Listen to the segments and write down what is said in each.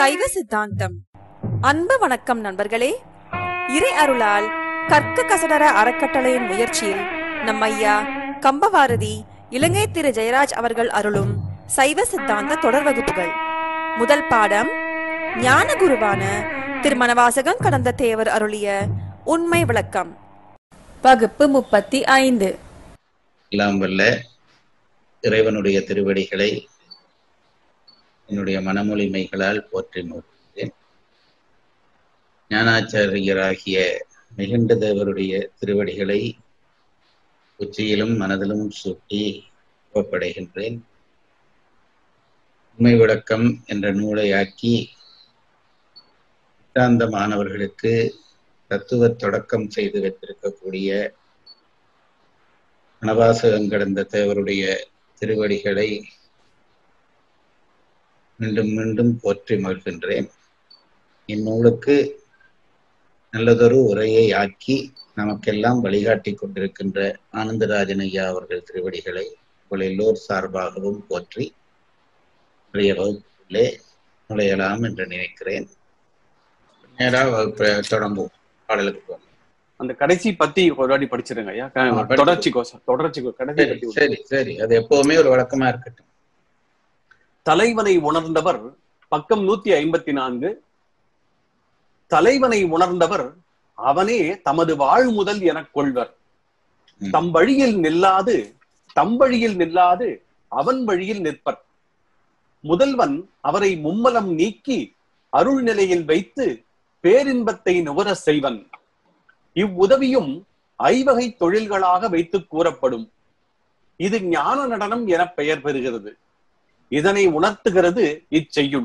சைவ சித்தாந்தம் அன்பு வணக்கம் நண்பர்களே இறை அருளால் கற்க கசடர அறக்கட்டளையின் முயற்சியில் நம் ஐயா கம்பவாரதி இலங்கை திரு ஜெயராஜ் அவர்கள் அருளும் சைவ சித்தாந்த தொடர் வகுப்புகள் முதல் பாடம் ஞான குருவான திருமணவாசகம் கடந்த தேவர் அருளிய உண்மை விளக்கம் வகுப்பு முப்பத்தி ஐந்து எல்லாம் வல்ல இறைவனுடைய திருவடிகளை என்னுடைய மனமொழிமைகளால் போற்றி நோக்கின்றேன் ஞானாச்சாரியராகிய மிகுண்ட தேவருடைய திருவடிகளை உச்சியிலும் மனதிலும் சூட்டி ஒப்படைகின்றேன் உண்மை விளக்கம் என்ற நூலை ஆக்கி சித்தாந்த மாணவர்களுக்கு தத்துவ தொடக்கம் செய்து வைத்திருக்கக்கூடிய மனவாசகம் கடந்த தேவருடைய திருவடிகளை மீண்டும் மீண்டும் போற்றி மகிழ்கின்றேன் இந்நூலுக்கு நல்லதொரு உரையை ஆக்கி நமக்கெல்லாம் வழிகாட்டி கொண்டிருக்கின்ற ஆனந்தராஜன் ஐயா அவர்கள் திருவடிகளை உங்கள் எல்லோர் சார்பாகவும் போற்றி இன்றைய வகுப்பிலே நுழையலாம் என்று நினைக்கிறேன் நேராக வகுப்பை தொடங்குவோம் பாடலுக்கு போவோம் அந்த கடைசி பத்தி ஒரு வாட்டி படிச்சிருங்க ஐயா க- ஆ, படிச்சு. தொடர்ச்சி கோசம் தொடர்ச்சி கோ- கடைசி சரி பத்தி ஒரு- சரி சரி அது எப்பவுமே ஒரு வழக்கமா இருக்கட்டும் தலைவனை உணர்ந்தவர் பக்கம் நூத்தி ஐம்பத்தி நான்கு தலைவனை உணர்ந்தவர் அவனே தமது வாழ் முதல் எனக் கொள்வர் ம். தம் வழியில் நில்லாது தம் வழியில் நில்லாது அவன் வழியில் நிற்பர் முதல்வன் அவரை மும்மலம் நீக்கி அருள் நிலையில் வைத்து பேரின்பத்தை நுகர செய்வன் இவ்வுதவியும் ஐவகை தொழில்களாக வைத்து கூறப்படும் இது ஞான நடனம் என பெயர் பெறுகிறது இதனை உணர்த்துகிறது இச்செய்யுள்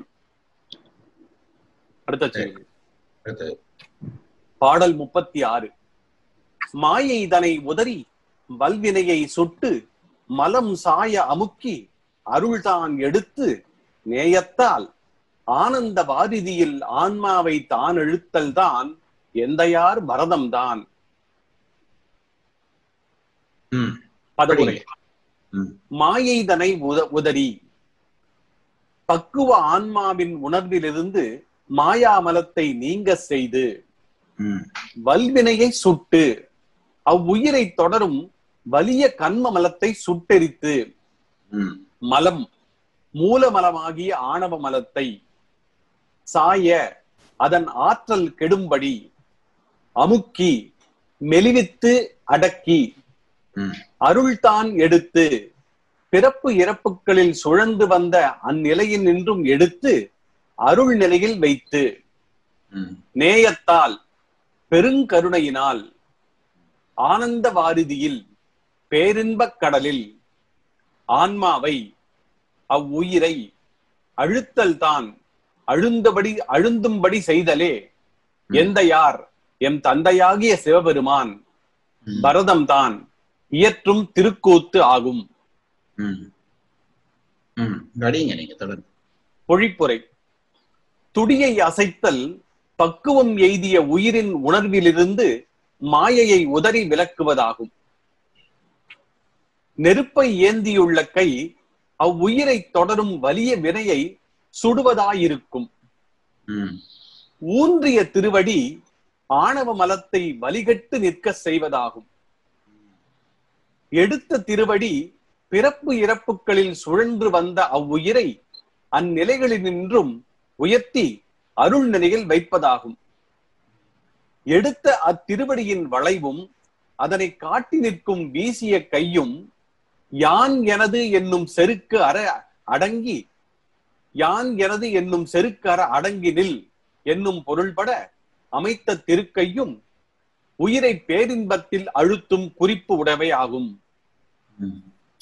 அடுத்த செய்யுள் அடுத்தது பாடல் முப்பத்தி ஆறு மாயை இதனை உதறி வல்வினையை சுட்டு மலம் சாய அமுக்கி அருள்தான் எடுத்து நேயத்தால் ஆனந்த வாரிதியில் ஆன்மாவை தான் இழுத்தல் தான் எந்தையார் பரதம்தான் ம் பதவுரை ம் மாயைதனை உத உதறி பக்குவ ஆன்மாவின் உணர்விலிருந்து மாயாமலத்தை நீங்க செய்து ம் வல்வினையை சுட்டு அவ்வுயிரை தொடரும் வலிய கண்ம மலத்தை சுட்டெரித்து ம் மலம் மூலமலமாகிய ஆணவ மலத்தை சாய அதன் ஆற்றல் கெடும்படி அமுக்கி மெலிவித்து அடக்கி ம் அருள்தான் எடுத்து பிறப்பு இறப்புகளில் சுழந்து வந்த அந்நிலையில் நின்றும் எடுத்து அருள் நிலையில் வைத்து ம் நேயத்தால் பெருங்கருணையினால் ஆனந்த வாரிதியில் பேரின்பக் கடலில் ஆன்மாவை அவ்வுயிரை அழுத்தல் தான் அழுந்தபடி அழுந்தும்படி செய்தலே எந்த யார் எம் தந்தையாகிய சிவபெருமான் ம். பரதம் தான் இயற்றும் திருக்கூத்து ஆகும் ம் ம் கடிங்க நீங்க தொடர்ந்து பொழிப்புரை துடியை அசைத்தல் பக்குவம் எய்திய உயிரின் உணர்விலிருந்து மாயையை உதறி விலக்குவதாகும் நெருப்பை ஏந்தியுள்ள கை அவ்வுயிரை தொடரும் வலிய வினையை சுடுவதாயிருக்கும் ம் ஊன்றிய திருவடி ஆணவ மலத்தை வலிகட்டு நிற்க செய்வதாகும் எடுத்த திருவடி பிறப்பு இறப்புகளில் சுழன்று வந்த அவ்வுயிரை அந்நிலைகளினின்றும் உயர்த்தி அருள் நிலையில் வைப்பதாகும் எடுத்த அத்திருவடியின் வளைவும் அதனை காட்டி நிற்கும் வீசிய கையும் யான் எனது என்னும் செருக்கு அற அடங்கி யான் எனது என்னும் செருக்கு அற அடங்கி நில் என்னும் பொருள்பட அமைத்த திருக்கையும் உயிரை பேரின்பத்தில் அழுத்தும் குறிப்பு உடையவை ஆகும் ம்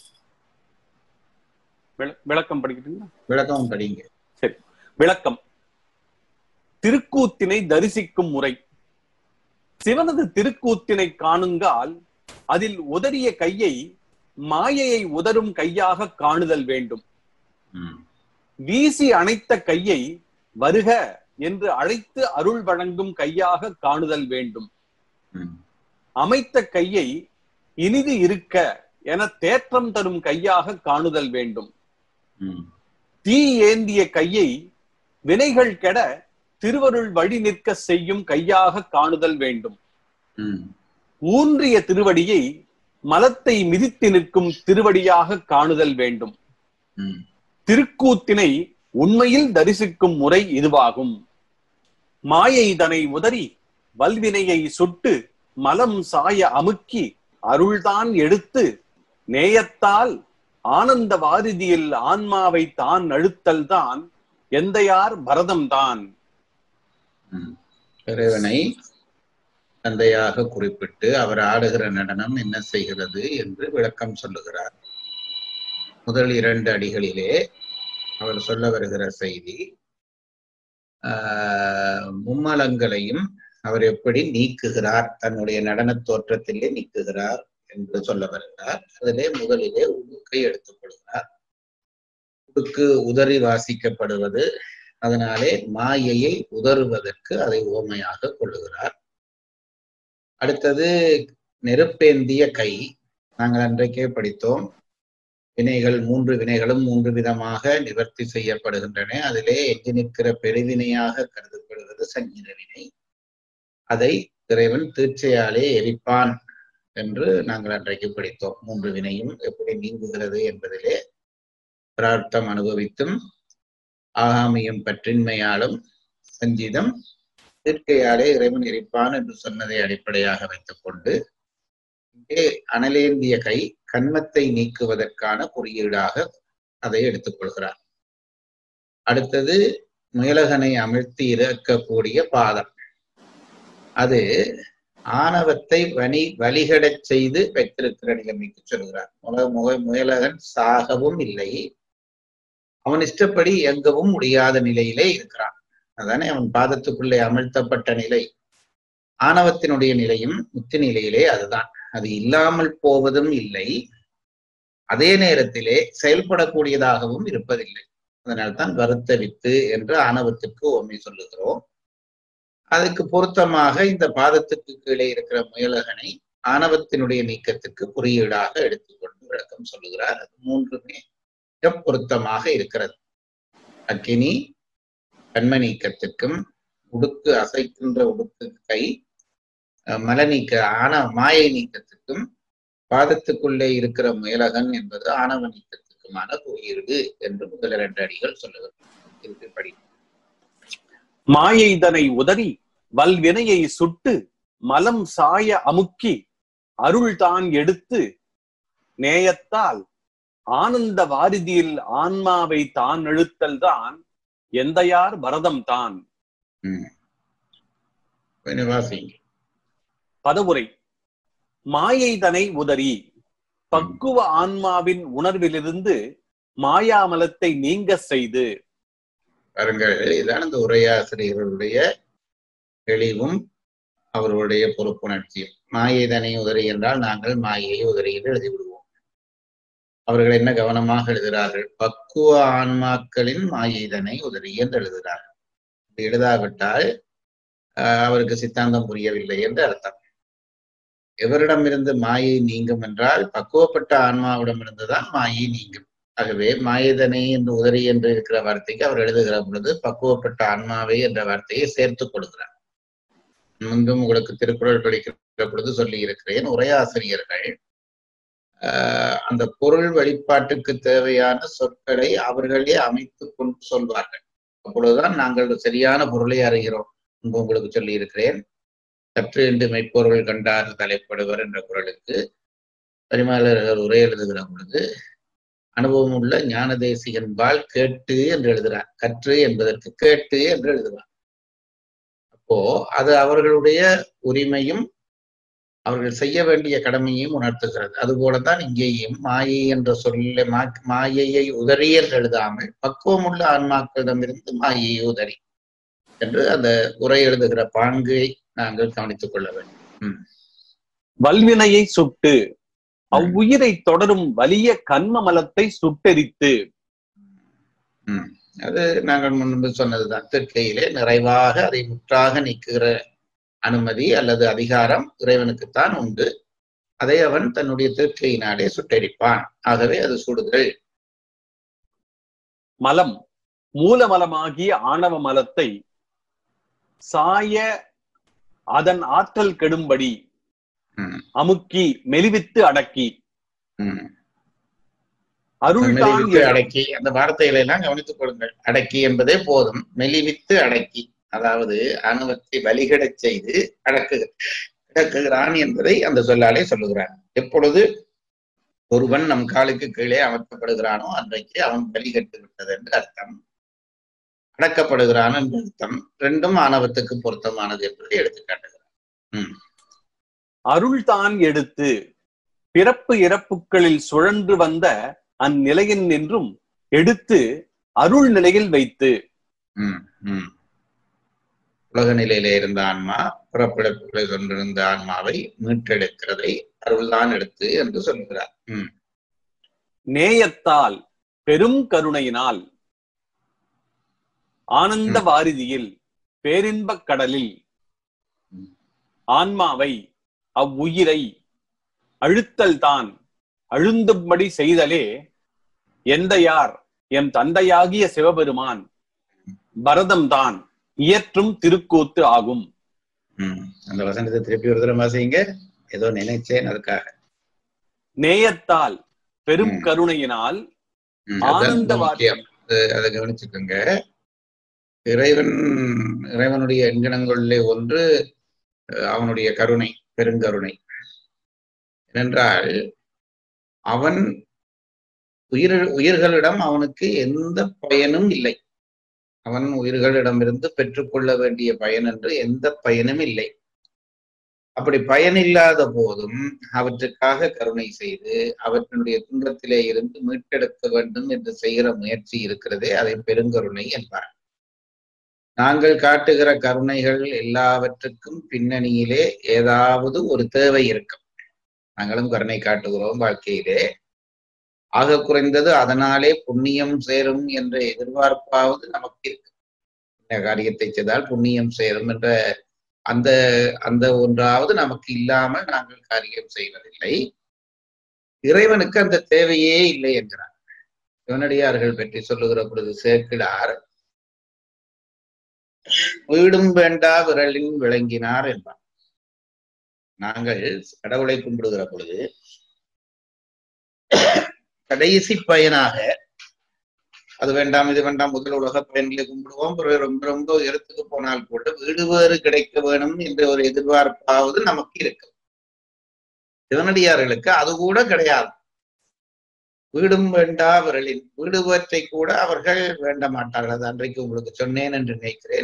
விள- விளக்கம் படிக்கிறீங்களா விளக்கம் படிங்க சரி விளக்கம் திருக்கூத்தினை தரிசிக்கும் முறை சிவனது திருக்கூத்தினை காணுங்கால் அதில் உதறிய கையை மாயையை உதரும் கையாக காணுதல் வேண்டும் ம் வீசி அணைத்த கையை வருக என்று அழைத்து அருள் வழங்கும் கையாக காணுதல் வேண்டும் ம் அமைத்த கையை இனிது இருக்க என தேற்றம் தரும் கையாக காணுதல் வேண்டும் ம் தீ ஏந்திய கையை வினைகள் கெட திருவருள் வழி நிற்க செய்யும் கையாக காணுதல் வேண்டும் ம், ஊன்றிய திருவடியை மலத்தை மிதித்து நிற்கும் திருவடியாக காணுதல் வேண்டும் ம், திருக்கூத்தினை உண்மையில் தரிசிக்கும் முறை இதுவாகும் மாயை தனை உதறி வல்வினையை சுட்டு மலம் சாய அமுக்கி அருள்தான் எடுத்து நேயத்தால் ஆனந்த வாரிதியில் ஆன்மாவை தான் அழுத்தல்தான் எந்தையார் பரதம்தான் ம். இறைவனை தந்தையாக குறிப்பிட்டு அவர் ஆடுகிற நடனம் என்ன செய்கிறது என்று விளக்கம் சொல்லுகிறார் முதல் இரண்டு அடிகளிலே அவர் சொல்ல வருகிற செய்தி ஆஹ், மும்மலங்களையும் அவர் எப்படி நீக்குகிறார் தன்னுடைய நடனத் தோற்றத்திலே நீக்குகிறார் என்று சொல்ல வருகிறார் அதிலே முதலிலே உடுக்கை எடுத்துக்கொள்கிறார் உடுக்கு உதறி வாசிக்கப்படுவது அதனாலே மாயையை உதறுவதற்கு அதை ஓமையாக கொள்ளுகிறார் அடுத்தது நெருப்பேந்திய கை நாங்கள் அன்றைக்கே படித்தோம் வினைகள் மூன்று வினைகளும் மூன்று விதமாக நிவர்த்தி செய்யப்படுகின்றன அதிலே எஞ்சி நிற்கிற பெருவினையாக கருதப்படுவது சஞ்சீத வினை அதை இறைவன் தீட்சையாலே எரிப்பான் என்று நாங்கள் அன்றைக்கு படித்தோம் மூன்று வினையும் எப்படி நீங்குகிறது என்பதிலே பிரார்த்தம் அனுபவித்தும் ஆகாமியம் பற்றின்மையாலும் சஞ்சீதம் இயற்கையாலே இறைவன் எரிப்பான் என்று சொன்னதை அடிப்படையாக வைத்துக் கொண்டு இங்கே அனலேந்திய கை கண்மத்தை நீக்குவதற்கான குறியீடாக அதை எடுத்துக்கொள்கிறார் அடுத்தது முயலகனை அமிழ்த்தி இறக்கக்கூடிய பாதம் அது ஆணவத்தை வனி வழிகடச் செய்து வைத்திருக்கிற நிலைமைக்கு சொல்கிறார் முக முக முயலகன் சாகவும் இல்லை அவன் இஷ்டப்படி இயங்கவும் முடியாத நிலையிலே இருக்கிறான் அதானே அவன் பாதத்துக்குள்ளே அமிழ்த்தப்பட்ட நிலை ஆணவத்தினுடைய நிலையும் முத்தி நிலையிலே அதுதான் அது இல்லாமல் போவதும் இல்லை அதே நேரத்திலே செயல்படக்கூடியதாகவும் இருப்பதில்லை அதனால்தான் வருத்த வித்து என்று ஆணவத்துக்கு ஓமை சொல்லுகிறோம் அதுக்கு பொருத்தமாக இந்த பாதத்துக்கு கீழே இருக்கிற முயலகனை ஆணவத்தினுடைய நீக்கத்துக்கு குறியீடாக எடுத்துக்கொண்டு விளக்கம் சொல்லுகிறார் அது மூன்றுமே மிக பொருத்தமாக இருக்கிறது அக்கினி கண்ம நீக்கத்துக்கும் உடுக்கு அசைக்கின்ற உடுக்கு கை அஹ், மல நீக்க ஆன மாயை நீக்கத்துக்கும் பாதத்துக்குள்ளே இருக்கிற முயலகன் என்பது ஆணவ நீக்கத்துக்குமான குறியீடு என்று முதல் இரண்டு அடிகள் சொல்லுகிறது இதுக்கு படி மாயை தனை உதறி வல்வினையை சுட்டு மலம் சாய அமுக்கி அருள்தான் எடுத்து நேயத்தால் ஆனந்த வாரிதியில் ஆன்மாவை தான் அழுத்தல்தான் எந்தையார் பரதம் தான் கொஞ்சம் வாசிங்க பதவுரை மாயை தனை உதறி பக்குவ ஆன்மாவின் உணர்விலிருந்து மாயாமலத்தை நீங்க செய்து பாருங்கள் இதான் இந்த உரையாசிரியர்களுடைய தெளிவும் அவர்களுடைய பொறுப்புணர்ச்சியும் மாயை தனை உதறி என்றால் நாங்கள் மாயையை உதறி என்று எழுதிவிடுவோம் அவர்கள் என்ன கவனமாக எழுதுகிறார்கள் பக்குவ ஆன்மாக்களின் மாயைதனை உதறி என்று எழுதுகிறார்கள் இப்படி எழுதாவிட்டால் ஆஹ், அவருக்கு சித்தாந்தம் புரியவில்லை என்று அர்த்தம் எவரிடமிருந்து மாயை நீங்கும் என்றால் பக்குவப்பட்ட ஆன்மாவிடமிருந்துதான் மாயை நீங்கும் ஆகவே மாயதனை என்று உதறி என்று இருக்கிற வார்த்தைக்கு அவர் எழுதுகிற பொழுது பக்குவப்பட்ட ஆன்மாவை என்ற வார்த்தையை சேர்த்துக் கொடுக்கிறார் முன்பும் உங்களுக்கு திருக்குறள் படிக்கிற பொழுது சொல்லி இருக்கிறேன் உரையாசிரியர்கள் ஆஹ் அந்த பொருள் வெளிப்பாட்டுக்கு தேவையான சொற்களை அவர்களே அமைத்து கொண்டு சொல்வார்கள் அப்பொழுதுதான் நாங்கள் சரியான பொருளை அறிகிறோம் முன்பு உங்களுக்கு சொல்லி இருக்கிறேன் கற்று என்று மெய்ப்பொருள் கண்டார் தலைப்படுவர் என்ற குரலுக்கு பரிமாளர்கள் உரை எழுதுகிற பொழுது அனுபவம் உள்ள ஞான தேசிகன்பால் கேட்டு என்று எழுதுகிறார் கற்று என்பதற்கு கேட்டு என்று எழுதுவார் அப்போ அது அவர்களுடைய உரிமையும் அவர்கள் செய்ய வேண்டிய கடமையையும் உணர்த்துகிறது அதுபோலதான் இங்கேயும் மாயை என்ற சொல்ல மா- மாயையை உதறி என்று எழுதாமல் பக்குவமுள்ள ஆன்மாக்களிடமிருந்து மாயையை உதறி என்று அந்த உரை எழுதுகிற பாங்கை நாங்கள் கவனித்துக் கொள்ள வேண்டும் வல்வினையை சுட்டு அவ்வுயிரை தொடரும் வலிய கண்ம மலத்தை சுட்டெரித்து ம். அது நாங்கள் முன்பு சொன்னதுதான் திருக்கையிலே நிறைவாக அதை முற்றாக நீக்குகிற அனுமதி அல்லது அதிகாரம் இறைவனுக்குத்தான் உண்டு அதை அவன் தன்னுடைய திருக்கையினாலே சுட்டெரிப்பான் ஆகவே அது சுடுதல் மலம் மூலமலமாகிய ஆணவ மலத்தை சாய அதன் ஆற்றல் கெடும்படி ம், அமுக்கி மெலிவித்து அடக்கி ம். அருள்தான் மெலிவித்து அடக்கி அந்த வார்த்தைகளை எல்லாம் கவனித்துக் கொள்ளுங்கள் அடக்கி என்பதே போதும் மெலிவித்து அடக்கி அதாவது அணுவத்தை வழிகடச் செய்து அடக்கு அடக்குகிறான் என்பதை அந்த சொல்லாலே சொல்லுகிறான் எப்பொழுது ஒருவன் நம் காலுக்கு கீழே அமர்த்தப்படுகிறானோ அன்றைக்கு அவன் வழிகட்டு விட்டது என்று அர்த்தம் அடக்கப்படுகிறான் என்று அர்த்தம் ரெண்டும் ஆணவத்துக்கு பொருத்தமானது என்பதை எடுத்துக்காட்டுகிறான் அருள்தான் எடுத்து பிறப்பு இறப்புகளில் சுழன்று வந்த அந்நிலையின் நின்றும் எடுத்து அருள் நிலையில் வைத்து ம், ம். உலக நிலையிலே இருந்த ஆன்மா புறப்பிழப்புகளை கொண்டிருந்த ஆன்மாவை மீட்டெடுக்கிறதை அருள்தான் எடுத்து என்று சொல்கிறார் ம், நேயத்தால் பெரும் கருணையினால் ஆனந்த வாரிதியில் பேரின்பக் கடலில் ம். ஆன்மாவை அவ்வுயிரை அழுத்தல் தான் அழுந்தும்படி செய்தலே எந்தையார் எம் தந்தையாகிய சிவபெருமான் பரதம் தான் இயற்றும் திருக்கூத்து ஆகும் ம். அந்த வசனத்தை திருப்பி ஒரு தடவை வாசிங்க ஏதோ நினைச்சேன் அதுக்காக நேயத்தால் பெரும் ம். கருணையினால் ம், அதுதான் ஆனந்த ரொம்ப முக்கியம் அது- அதை கவனிச்சுக்கோங்க இறைவன் இறைவனுடைய எண்கணங்களிலே ஒன்று அஹ், அவனுடைய கருணை பெருங்கருணை ஏனென்றால் அவன் உயிர் உயிர்களிடம் அவனுக்கு எந்த பயனும் இல்லை அவன் உயிர்களிடமிருந்து பெற்றுக்கொள்ள வேண்டிய பயன் என்று எந்த பயனும் இல்லை அப்படி பயனில்லாத போதும் அவற்றுக்காக கருணை செய்து அவற்றினுடைய துன்பத்திலே இருந்து மீட்டெடுக்க வேண்டும் என்று செய்கிற முயற்சி இருக்கிறதே அதை பெருங்கருணை என்பார் நாங்கள் காட்டுகிற கருணைகள் எல்லாவற்றுக்கும் பின்னணியிலே ஏதாவது ஒரு தேவை இருக்கும் நாங்களும் கருணை காட்டுகிறோம் வாழ்க்கையிலே ஆக குறைந்தது அதனாலே புண்ணியம் சேரும் என்ற எதிர்பார்ப்பாவது நமக்கு இருக்கு இந்த காரியத்தை செய்தால் புண்ணியம் சேரும் என்ற அந்த அந்த ஒன்றாவது நமக்கு இல்லாமல் நாங்கள் காரியம் செய்வதில்லை இறைவனுக்கு அந்த தேவையே இல்லை என்கிறார் சிவனடியார்கள் பற்றி சொல்லுகிற பொழுது சேர்க்கிறார் வீடும் வேண்டா விரலின் விளங்கினார் என்பார் நாங்கள் கடவுளை கும்பிடுகிற பொழுது கடைசி பயனாக அது வேண்டாம் இது வேண்டாம் முதல் உலக பயன்களை கும்பிடுவோம் பிறகு ரொம்ப ரொம்ப உயரத்துக்கு போனால் கூட வீடு வேறு கிடைக்க வேணும் என்ற ஒரு எதிர்பார்ப்பாவது நமக்கு இருக்கு சிவனடியார்களுக்கு அது கூட கிடையாது வீடும் வேண்டா விரலின் வீடு வேற்றை கூட அவர்கள் வேண்ட மாட்டார்கள் அது அன்றைக்கு உங்களுக்கு சொன்னேன் என்று நினைக்கிறேன்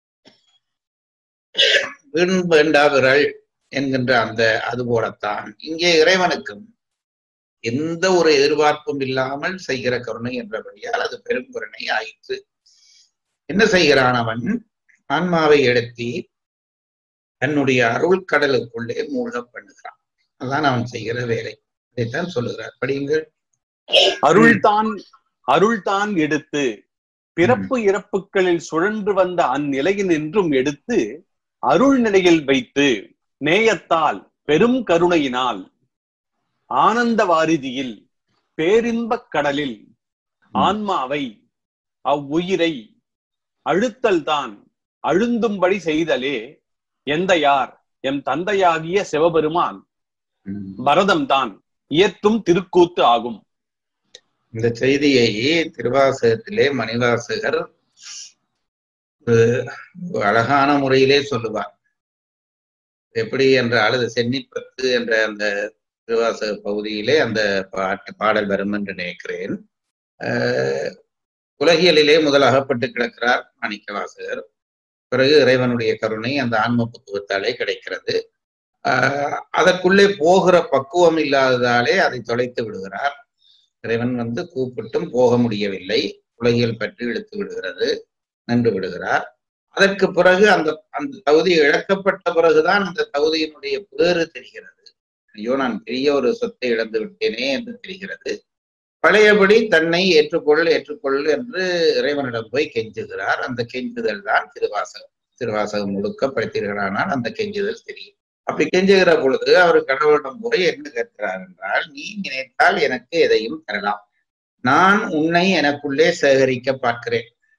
வீடும் வேண்டா விரல் என்கின்ற அந்த அது போலத்தான் இங்கே இறைவனுக்கும் எந்த ஒரு எதிர்பார்ப்பும் இல்லாமல் செய்கிற கருணை என்றபடியால் அது பெரும் கருணை ஆயிற்று என்ன செய்கிறான் அவன் ஆன்மாவை எடுத்தி தன்னுடைய அருள் கடலுக்குள்ளே மூழ்க பண்ணுகிறான் அதான் அவன் செய்கிற வேலை இதைத்தான் சொல்லுகிறார் படியுங்கள் அருள்தான் அருள்தான் எடுத்து பிறப்பு இறப்புகளில் சுழன்று வந்த அந்நிலையினின்றும் எடுத்து அருள் நிலையில் வைத்து நேயத்தால் பெரும் கருணையினால் ஆனந்த வாரிதியில் பேரின்பக் கடலில் ஆன்மாவை அவ்வுயிரை அழுத்தல் தான் அழுந்தும்படி செய்தலே எந்தையார் எம் தந்தையாகிய சிவபெருமான் உம். பரதம் தான் இயற்றும் திருக்கூத்து ஆகும் இந்த செய்தியை திருவாசகத்திலே மணிவாசகர் ஒரு அழகான முறையிலே சொல்லுவார் எப்படி என்றால் அது சென்னிப்பத்து என்ற அந்த திருவாசக பகுதியிலே அந்த பாட்டு பாடல் வரும் என்று நினைக்கிறேன் ஆஹ் உலகியலிலே முதல் அகப்பட்டு கிடக்கிறார் மாணிக்க வாசகர் பிறகு இறைவனுடைய கருணை அந்த ஆன்ம புத்துவத்தாலே கிடைக்கிறது ஆஹ் அதற்குள்ளே போகிற பக்குவம் இல்லாததாலே அதை தொலைத்து விடுகிறார் இறைவன் வந்து கூப்பிட்டும் போக முடியவில்லை உலகியல் பற்றி இழுத்து விடுகிறது நின்று விடுகிறார் அதற்கு பிறகு அந்த அந்த தகுதி இழக்கப்பட்ட பிறகுதான் அந்த தகுதியினுடைய பேறு தெரிகிறது ஐயோ நான் பெரிய ஒரு சொத்தை இழந்து விட்டேனே என்று தெரிகிறது பழையபடி தன்னை ஏற்றுக்கொள் ஏற்றுக்கொள் என்று இறைவனிடம் போய் கெஞ்சுகிறார் அந்த கெஞ்சுதல் தான் திருவாசகம் திருவாசகம் முழுக்க படித்தீர்களானால் அந்த கெஞ்சுதல் தெரியும் அப்படி கெஞ்சுகிற பொழுது அவர் கடவுளிடம் போய் என்ன கேட்கிறார் என்றால் நீ நினைத்தால் எனக்கு எதையும் தரலாம் நான் உன்னை எனக்குள்ளே சேகரிக்க பார்க்கிறேன்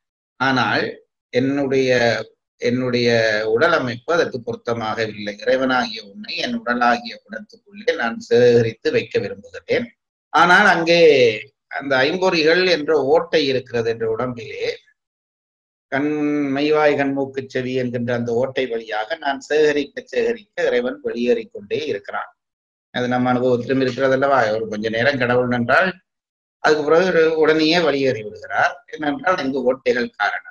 ஆனால் என்னுடைய என்னுடைய உடல் அமைப்பு அதற்கு பொருத்தமாகவில்லை இறைவனாகிய உன்னை என் உடலாகிய குடத்துக்குள்ளே நான் சேகரித்து வைக்க விரும்புகிறேன் ஆனால் அங்கே அந்த ஐம்பொறிகள் என்ற ஓட்டை இருக்கிறது என்ற உடம்பிலே கண் மைவாய் கண்மூக்கு செவி என்கின்ற அந்த ஓட்டை வழியாக நான் சேகரிக்க சேகரிக்க இறைவன் வெளியேறிக் கொண்டே இருக்கிறான் அது நம்ம அனுபவத்திலும் இருக்கிறது அல்லவா ஒரு கொஞ்ச நேரம் கடவுள் என்றால் அதுக்கு பிறகு உடனேயே வெளியேறி விடுகிறார் என்னென்றால் இந்த ஓட்டைகள் காரணம்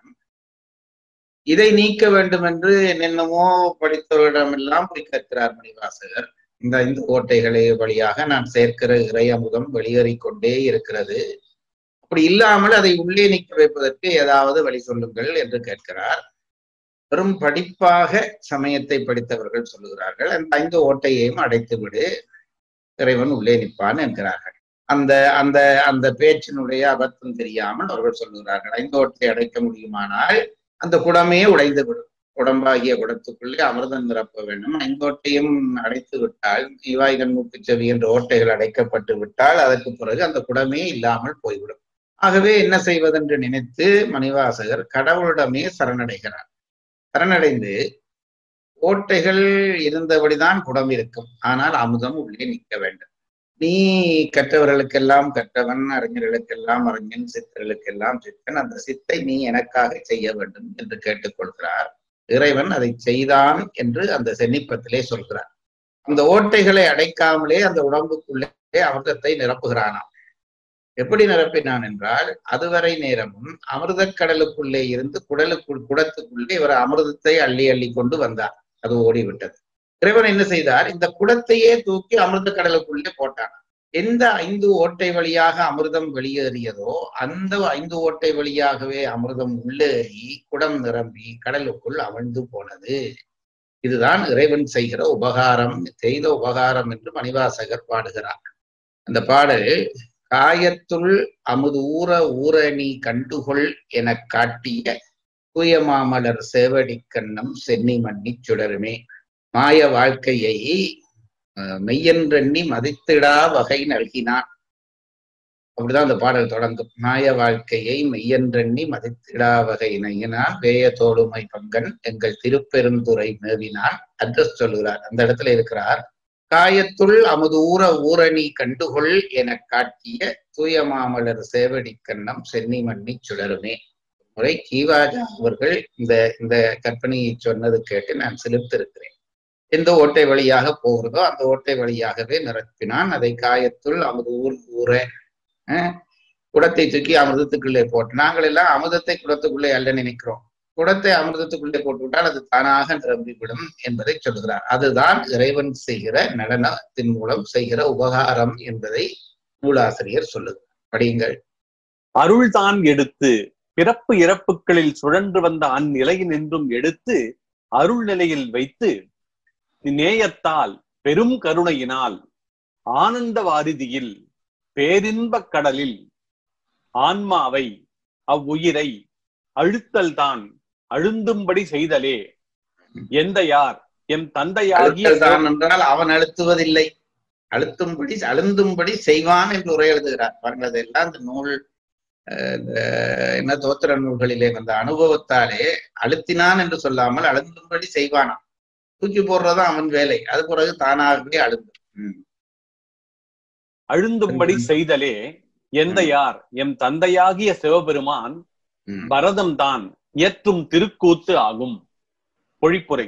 இதை நீக்க வேண்டும் என்று என்னென்னமோ படித்தவரிடமெல்லாம் போய் கேட்கிறார் மணிவாசகர் இந்த ஐந்து ஓட்டைகளை வழியாக நான் சேர்க்கிற இறை அமுதம் வெளியேறிக் கொண்டே இருக்கிறது அப்படி இல்லாமல் அதை உள்ளே நிற்க வைப்பதற்கு ஏதாவது வழி சொல்லுங்கள் என்று கேட்கிறார் வெறும் படிப்பாக சமயத்தை படித்தவர்கள் சொல்லுகிறார்கள் அந்த ஐந்து ஓட்டையையும் அடைத்து விடு இறைவன் உள்ளே நிற்பான் என்கிறார்கள் அந்த அந்த அந்த பேச்சினுடைய அபத்தம் தெரியாமல் அவர்கள் சொல்லுகிறார்கள் ஐந்து ஓட்டை அடைக்க முடியுமானால் அந்த குடமே உடைந்து விடும் உடம்பாகிய குடத்துக்குள்ளே அமிர்தம் நிரப்ப வேண்டும் ஐந்தோட்டையும் அடைத்து விட்டால் இவாய்கன் மூக்கு செவி என்ற ஓட்டைகள் அடைக்கப்பட்டு விட்டால் அதற்கு பிறகு அந்த குடமே இல்லாமல் போய்விடும் ஆகவே என்ன செய்வதென்று நினைத்து மணிவாசகர் கடவுளிடமே சரணடைகிறார் சரணடைந்து ஓட்டைகள் இருந்தபடிதான் குடம் இருக்கும் ஆனால் அமுதம் உள்ளே நிற்க வேண்டும் நீ கற்றவர்களுக்கெல்லாம் கற்றவன் அறிஞர்களுக்கெல்லாம் அறிஞன் சித்தர்களுக்கெல்லாம் சித்தன் அந்த சித்தை நீ எனக்காக செய்ய வேண்டும் என்று கேட்டுக்கொள்கிறார் இறைவன் அதை செய்தான் என்று அந்த சென்னிப்பத்திலே சொல்கிறார் அந்த ஓட்டைகளை அடைக்காமலே அந்த உடம்புக்குள்ளே அமிர்தத்தை நிரப்புகிறானாம் எப்படி நிரப்பினான் என்றால் அதுவரை நேரமும் அமிர்த கடலுக்குள்ளே இருந்து குடலுக்குள் குடத்துக்குள்ளே இவர் அமிர்தத்தை அள்ளி அள்ளி கொண்டு வந்தார் அது ஓடிவிட்டது இறைவன் என்ன செய்தார் இந்த குடத்தையே தூக்கி அமிர்த கடலுக்குள்ளே போட்டான் எந்த ஐந்து ஓட்டை வழியாக அமிர்தம் வெளியேறியதோ அந்த ஐந்து ஓட்டை வழியாகவே அமிர்தம் உள்ளேறி குடம் நிரம்பி கடலுக்குள் அமிழ்ந்து போனது இதுதான் இறைவன் செய்கிற உபகாரம் செய்த உபகாரம் என்று மணிவாசகர் பாடுகிறார் அந்த பாடல் காயத்துள் அமுது ஊற ஊற நீ கண்டுகொள் எனக் காட்டிய தூயமாமலர் சேவடி கண்ணம் சென்னி மன்னி சுடருமே மாய வாழ்க்கையை மெய்யென்றெண்ணி மதித்திடா வகை நல்கினான் அப்படிதான் அந்த பாடல் தொடங்கும் மாய வாழ்க்கையை மெய்யென்றெண்ணி மதித்திடா வகை நல்கினான் வேய தோளுமை பங்கன் எங்கள் திருப்பெருந்துறை மேவினான் அட்ரஸ் சொல்லுகிறார் அந்த இடத்துல இருக்கிறார் காயத்துள் அமுது ஊற ஊரணி கண்டுகொள் என காட்டிய தூயமாமலர் சேவடி கண்ணம் சென்னி மன்னி சுடருமே முறை கீவாஜா அவர்கள் இந்த இந்த கற்பனையை சொன்னது கேட்டு நான் சிலிர்த்திருக்கிறேன் எந்த ஓட்டை வழியாக போகிறதோ அந்த ஓட்டை வழியாகவே நிரப்பினான் அதை காயத்துள் அமுது ஊர் ஊற குடத்தை தூக்கி அமிர்தத்துக்குள்ளே போட்டு நாங்கள் எல்லாம் அமிர்தத்தை குடத்துக்குள்ளே அல்ல நினைக்கிறோம் குடத்தை அமிர்தத்துக்குள்ளே போட்டுவிட்டால் அது தானாக நிரம்பிவிடும் என்பதை சொல்கிறார் அதுதான் இறைவன் செய்கிற நடனத்தின் மூலம் செய்கிற உபகாரம் என்பதை நூலாசிரியர் சொல்லுகிறார் படியுங்கள் அருள்தான் எடுத்து பிறப்பு இறப்புகளில் சுழன்று வந்த அந்நிலையினின்றும் எடுத்து அருள் நிலையில் வைத்து நேயத்தால் பெரும் கருணையினால் ஆனந்த வாரிதியில் பேரின்பக் கடலில் ஆன்மாவை அவ்வுயிரை அழுத்தல் தான் அழுந்தும்படி செய்தலே எந்த யார் எம் தந்தையாகிய அழுத்தல்தான் என்றால் அவன் அழுத்துவதில்லை அழுத்தும்படி அழுந்தும்படி செய்வான் என்று உரை எழுதுகிறார் பாருங்கள் அதெல்லாம் இந்த நூல் இந்த என்ன தோத்திர நூல்களிலே வந்த அனுபவத்தாலே அழுத்தினான் என்று சொல்லாமல் அழுந்தும்படி செய்வானாம் தூக்கி போடுறதுதான் அவன் வேலை அது பிறகு தானாகவே அழுந்தும் அழுந்தும்படி செய்தலே எந்த யார் எம் தந்தையாகிய சிவபெருமான் பரதம் தான் இயற்றும் திருக்கூத்து ஆகும் பொழிப்புரை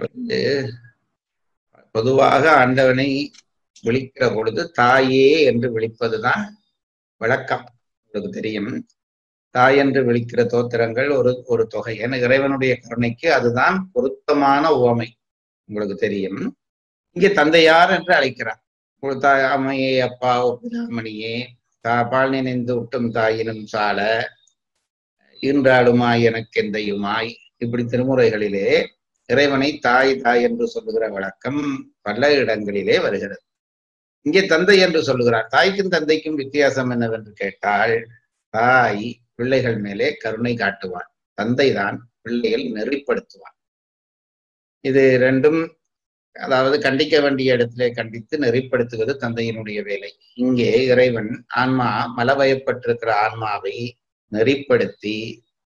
பொதுவாக ஆண்டவனை விழிக்கிற பொழுது தாயே என்று விழிப்பதுதான் வழக்கம் உங்களுக்கு தெரியும் தாய் என்று விழிக்கிற தோத்திரங்கள் ஒரு ஒரு தொகை என இறைவனுடைய கருணைக்கு அதுதான் பொருத்தமான உவமை உங்களுக்கு தெரியும் இங்கே தந்தையார் என்று அழைக்கிறார் தாய் அம்மையே அப்பா பிராமணியே தா பால் நினைந்து விட்டும் தாயினும் சால ஈன்றாளுமாய் எனக்கு எந்தையுமாய் இப்படி திருமுறைகளிலே இறைவனை தாய் தாய் என்று சொல்லுகிற வழக்கம் பல இடங்களிலே வருகிறது இங்கே தந்தை என்று சொல்லுகிறார் தாய்க்கும் தந்தைக்கும் வித்தியாசம் என்னவென்று கேட்டால் தாய் பிள்ளைகள் மேலே கருணை காட்டுவான் தந்தை தான் பிள்ளைகள் நெறிப்படுத்துவான் இது ரெண்டும் அதாவது கண்டிக்க வேண்டிய இடத்திலே கண்டித்து நெறிப்படுத்துவது தந்தையினுடைய வேலை இங்கே இறைவன் ஆன்மா மலவயப்பட்டிருக்கிற ஆன்மாவை நெறிப்படுத்தி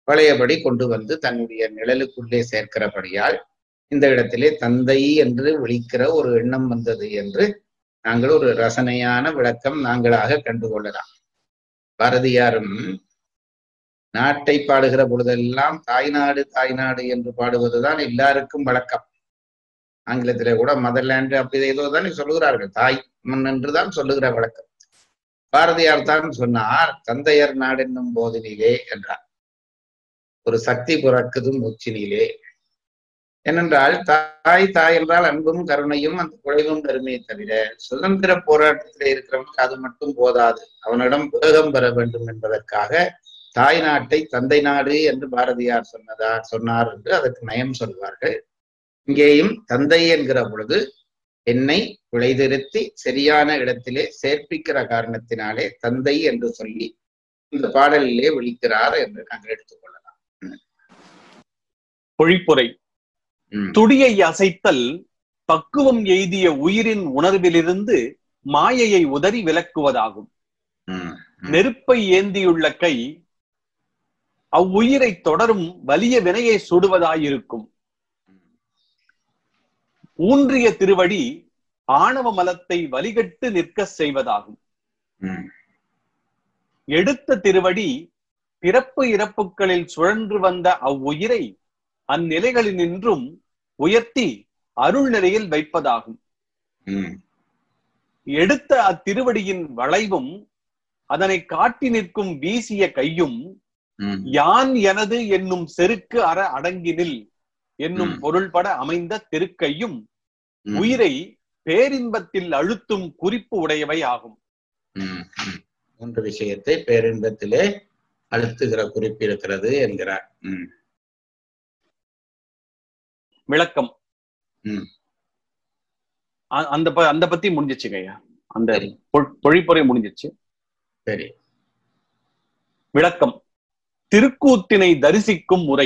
பழையபடி கொண்டு வந்து தன்னுடைய நிழலுக்குள்ளே சேர்க்கிறபடியால் இந்த இடத்திலே தந்தை என்று விழிக்கிற ஒரு எண்ணம் வந்தது என்று நாங்கள் ஒரு ரசனையான விளக்கம் நாங்களாக கண்டுகொள்ளலாம் பாரதியாரும் நாட்டை பாடுகிற பொழுதெல்லாம் தாய்நாடு தாய்நாடு என்று பாடுவதுதான் எல்லாருக்கும் வழக்கம் ஆங்கிலத்திலே கூட மதர்லேண்டு அப்படி ஏதோ தானே சொல்லுகிறார்கள் தாய் மண் என்றுதான் சொல்லுகிற வழக்கம் பாரதியார் தான் சொன்னார் தந்தையர் நாடு என்னும் போதினிலே என்றார் ஒரு சக்தி பிறக்குது மூச்சினிலே ஏனென்றால் தாய் தாய் என்றால் அன்பும் கருணையும் அந்த குழைவும் பெருமையை தவிர சுதந்திர போராட்டத்தில் இருக்கிறவனுக்கு அது மட்டும் போதாது அவனிடம் வேகம் பெற வேண்டும் என்பதற்காக தாய் நாட்டை தந்தை நாடு என்று பாரதியார் சொன்னதா சொன்னார் என்று அதற்கு நயம் சொல்வார்கள் இங்கேயும் தந்தை என்கிற பொழுது என்னை விளைதிருத்தி சரியான இடத்திலே சேர்ப்பிக்கிற காரணத்தினாலே தந்தை என்று சொல்லி இந்த பாடலிலே விழிக்கிறார் என்று நாங்கள் எடுத்துக்கொள்ளலாம் பொழிப்புரை உம் துடியை அசைத்தல் பக்குவம் எய்திய உயிரின் உணர்விலிருந்து மாயையை உதறி விலக்குவதாகும் உம் நெருப்பை ஏந்தியுள்ள கை அவ்வுயிரை தொடரும் வலிய வினையை சுடுவதாயிருக்கும் ஊன்றிய திருவடி ஆணவ மலத்தை வலிகட்டு நிற்க செய்வதாகும் உம் எடுத்த திருவடி பிறப்பு இறப்புகளில் சுழன்று வந்த அவ்வுயிரை அந்நிலைகளினின்றும் உயர்த்தி அருள் நிலையில் வைப்பதாகும் உம் எடுத்த அத்திருவடியின் வளைவும் அதனை காட்டி நிற்கும் வீசிய கையும் உம் யான் எனது என்னும் செருக்கு அற அடங்கினில் என்னும் ம். பொருள்பட அமைந்த திருக்கையும் உம் உயிரை பேரின்பத்தில் அழுத்தும் குறிப்பு உடையவை ஆகும் உம் உம் மூன்று விஷயத்தை பேரின்பத்திலே அழுத்துகிற குறிப்பு இருக்கிறது என்கிறார் உம் விளக்கம் ம். அ- அந்த ப- அந்த பத்தி முடிஞ்சிச்சுங்க ஐயா அந்த சரி. பொ- பொழிப்புரை முடிஞ்சிச்சு சரி விளக்கம் திருக்கூத்தினை தரிசிக்கும் முறை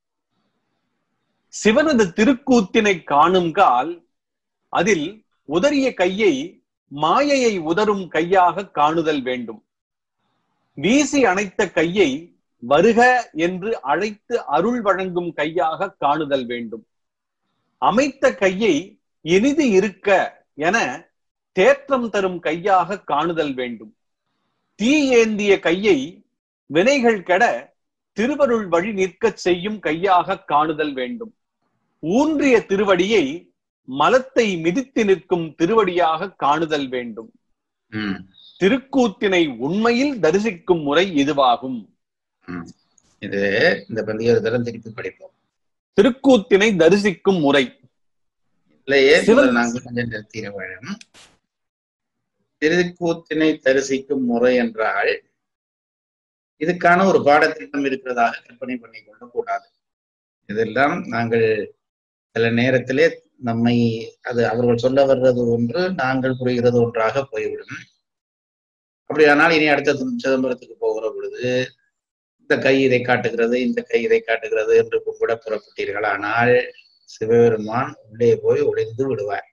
சிவனது திருக்கூத்தினை காணும் கால் அதில் உதறிய கையை மாயையை உதரும் கையாக காணுதல் வேண்டும் வீசி அணைத்த கையை வருக என்று அழைத்து அருள் வழங்கும் கையாக காணுதல் வேண்டும் அமைத்த கையை இனிது இருக்க என தேற்றம் தரும் கையாக காணுதல் வேண்டும் தீ ஏந்திய கையை வினைகள் கெட திருவருள் வழி நிற்கச் செய்யும் கையாக காணுதல் வேண்டும் ஊன்றிய திருவடியை மலத்தை மிதித்து நிற்கும் திருவடியாக காணுதல் வேண்டும் உம் திருக்கூத்தினை உண்மையில் தரிசிக்கும் முறை இதுவாகும் உம் இது இந்த பந்திய ஒரு தரம் திருப்பி படிப்போம் திருக்கூத்தினை தரிசிக்கும் முறை இல்லையே சிவன் முதல்ல நாங்கள் கொஞ்சம் நிறுத்திட வேண்டும் திருக்கூத்தினை தரிசிக்கும் முறை என்றால் இதுக்கான ஒரு பாடத்திட்டம் இருக்கிறதாக கற்பனை பண்ணி கொள்ளக்கூடாது இதெல்லாம் நாங்கள் சில நேரத்திலே நம்மை அது அவர்கள் சொல்ல வர்றது ஒன்று நாங்கள் புரிகிறது ஒன்றாக போய்விடும் அப்படியானால் இனி அடுத்த சிதம்பரத்துக்கு போகிற பொழுது இந்த கை இதை காட்டுகிறது இந்த கை இதை காட்டுகிறது என்று கூட புறப்பட்டீர்கள் ஆனால் சிவபெருமான் உள்ளே போய் ஒளிந்து விடுவார்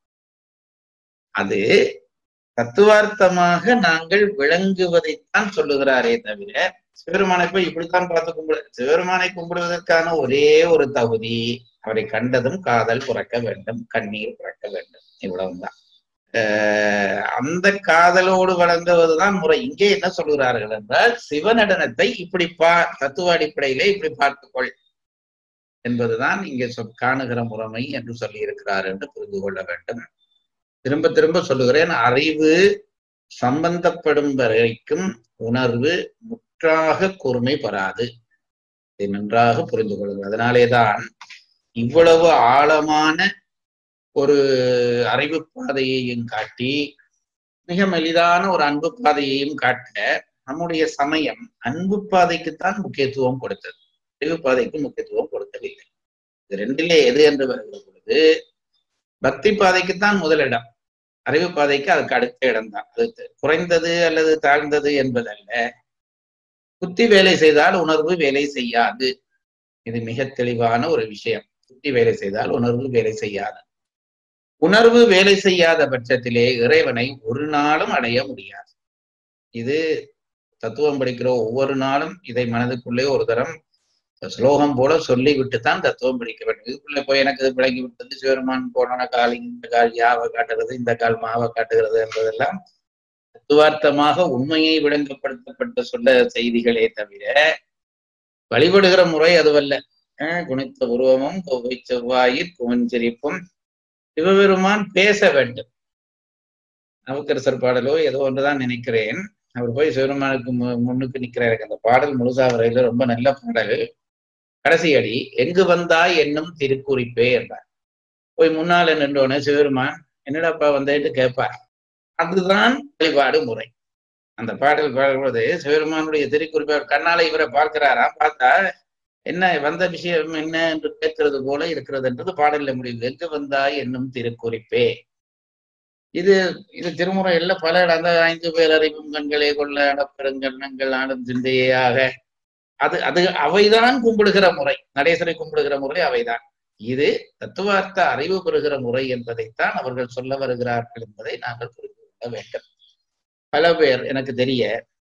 அது தத்துவார்த்தமாக நாங்கள் விளங்குவதைத்தான் சொல்லுகிறாரே தவிர சிவபெருமானை போய் இப்படித்தான் பார்த்து கும்பிடு சிவபெருமானை கும்பிடுவதற்கான ஒரே ஒரு தகுதி அவரை கண்டதும் காதல் புறக்க வேண்டும் கண்ணீர் புறக்க வேண்டும் இவ்வளவுதான் ஆஹ் அந்த காதலோடு வழங்குவதுதான் முறை இங்கே என்ன சொல்கிறார்கள் என்றால் சிவநடனத்தை இப்படி பா தத்துவ அடிப்படையிலே இப்படி பார்த்துக்கொள் என்பதுதான் இங்கே சொல் காணுகிற முறைமை என்று சொல்லி இருக்கிறார் என்று புரிந்து கொள்ள வேண்டும் திரும்ப திரும்ப சொல்லுகிறேன் அறிவு சம்பந்தப்படும் வரைக்கும் உணர்வு முற்றாக கூர்மை பெறாது இதை நன்றாக புரிந்து கொள்ளுங்கள் அதனாலேதான் இவ்வளவு ஆழமான ஒரு அறிவு பாதையையும் காட்டி மிக மெலிதான ஒரு அன்பு பாதையையும் காட்ட நம்முடைய சமயம் அன்பு பாதைக்குத்தான் முக்கியத்துவம் கொடுத்தது அறிவு பாதைக்கு முக்கியத்துவம் கொடுக்கவில்லை இது ரெண்டிலே எது என்று வருகிற பொழுது பக்தி பாதைக்குத்தான் முதலிடம் அறிவு பாதைக்கு அதுக்கு அடுத்த இடம்தான் அது குறைந்தது அல்லது தாழ்ந்தது என்பதல்ல புத்தி வேலை செய்தால் உணர்வு வேலை செய்யாது இது மிக தெளிவான ஒரு விஷயம் புத்தி வேலை செய்தால் உணர்வு வேலை செய்யாது உணர்வு வேலை செய்யாத பட்சத்திலே இறைவனை ஒரு நாளும் அடைய முடியாது இது தத்துவம் படிக்கிற ஒவ்வொரு நாளும் இதை மனதுக்குள்ளே ஒரு தரம் ஸ்லோகம் போல சொல்லிவிட்டு தான் தத்துவம் படிக்க வேண்டும் இதுக்குள்ள போய் எனக்கு இது விளங்கி விட்டது சிவருமான் போன கால் இந்த கால் யாவை காட்டுகிறது இந்த கால் மாவை காட்டுகிறது என்பதெல்லாம் தத்துவார்த்தமாக உண்மையை விளங்கப்படுத்தப்பட்ட சொல்ல செய்திகளே தவிர வழிபடுகிற முறை அதுவல்ல அஹ் குனித்த உருவமும் கொவ்வை செவ்வாயிற் குவஞ்சிரிப்பும் சிவபெருமான் பேச வேண்டும் நவக்கரசர் பாடலோ ஏதோ ஒன்றுதான் நினைக்கிறேன் அவர் போய் சிவபெருமானுக்கு மு- முன்னுக்கு நிக்கிறாரு அந்த பாடல் முழுசா வரையில ரொம்ப நல்ல பாடல் கடைசி அடி எங்கு வந்தாய் என்னும் திருக்குறிப்பே என்றார் போய் முன்னால நின்றோடனே சிவபெருமான் என்னடாப்பா வந்தேன்னு கேட்பார் அதுதான் வழிபாடு முறை அந்த பாடல் பாடும்போது சிவபெருமானுடைய திருக்குறிப்பை அவர் கண்ணால இவரை பார்க்கிறாராம் பார்த்தா என்ன வந்த விஷயம் என்ன என்று கேட்கிறது போல இருக்கிறது என்றது பாடல்ல முடிவு எங்கு வந்தாய் என்னும் திருக்குறிப்பே இது இது திருமுறையில பல இடம் அந்த ஐந்து பேர் அறிவும் கண்களே கொள்ள அடப்பெருங்கண்ணங்கள் ஆடும் சிந்தையாக அது அது அவைதான் கும்பிடுகிற முறை நடேசரை கும்பிடுகிற முறை அவைதான் இது தத்துவார்த்த அறிவு பெறுகிற முறை என்பதைத்தான் அவர்கள் சொல்ல வருகிறார்கள் என்பதை நாங்கள் புரிந்து கொள்ள வேண்டும் பல பேர் எனக்கு தெரிய